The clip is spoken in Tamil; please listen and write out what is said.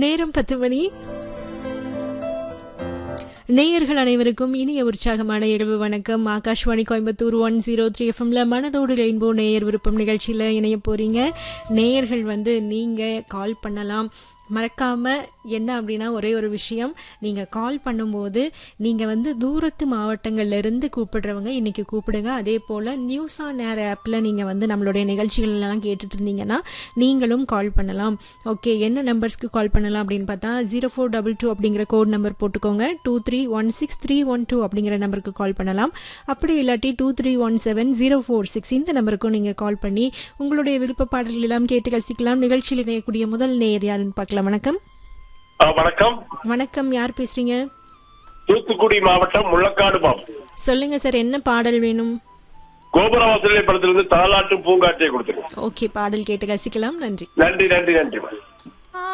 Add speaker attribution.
Speaker 1: நேரம் பத்து மணி நேயர்கள் அனைவருக்கும் இனிய உற்சாகமான இரவு வணக்கம் Akashvani Coimbatore one zero three எஃப்எம்ல மனதோடு ரெயின்போ நேயர் விருப்பம் நிகழ்ச்சியில் இணைய போறீங்க நேயர்கள் வந்து நீங்க கால் பண்ணலாம் மறக்காம என்ன அப்படின்னா ஒரே ஒரு விஷயம் நீங்க கால் பண்ணும்போது நீங்க வந்து தூரத்து மாவட்டங்கள்ல இருந்து கூப்பிடுறவங்க இன்னைக்கு கூப்பிடுங்க அதே போல நியூஸ் ஆன் ஏர் ஆப்ல நீங்க வந்து நம்மளுடைய நிகழ்ச்சிகள் எல்லாம் கேட்டுட்டு இருந்தீங்கன்னா நீங்களும் கால் பண்ணலாம் ஓகே என்ன நம்பர்ஸ்க்கு கால் பண்ணலாம் அப்படின்னு பார்த்தா ஜீரோ ஃபோர் டபுள் டூ அப்படிங்கிற கோட் நம்பர் போட்டுக்கோங்க two three one six three one two அப்படிங்கிற நம்பருக்கு கால் பண்ணலாம் அப்படி இல்லாட்டி two three one seven zero four six இந்த நம்பருக்கும் நீங்கள் கால் பண்ணி உங்களுடைய விருப்ப பாடல்கள் எல்லாம் கேட்டு ரசிக்கலாம் நிகழ்ச்சியில் இணையக்கூடிய முதல் நேயர் யாருன்னு பார்க்கலாம் வணக்கம்
Speaker 2: ஆ, வணக்கம்
Speaker 1: வணக்கம் யார் பேசுறீங்க
Speaker 2: தூத்துக்குடி மாவட்டம் முள்ளக்காடு மாவட்டம்
Speaker 1: சொல்லுங்க சார் என்ன பாடல் வேணும்
Speaker 2: கோபுரவாசலை படத்திலிருந்து தாலாட்டு பூங்காற்றை கொடுத்துருக்கேன்
Speaker 1: ஓகே பாடல் கேட்டு ரசிக்கலாம் நன்றி
Speaker 2: நன்றி நன்றி நன்றி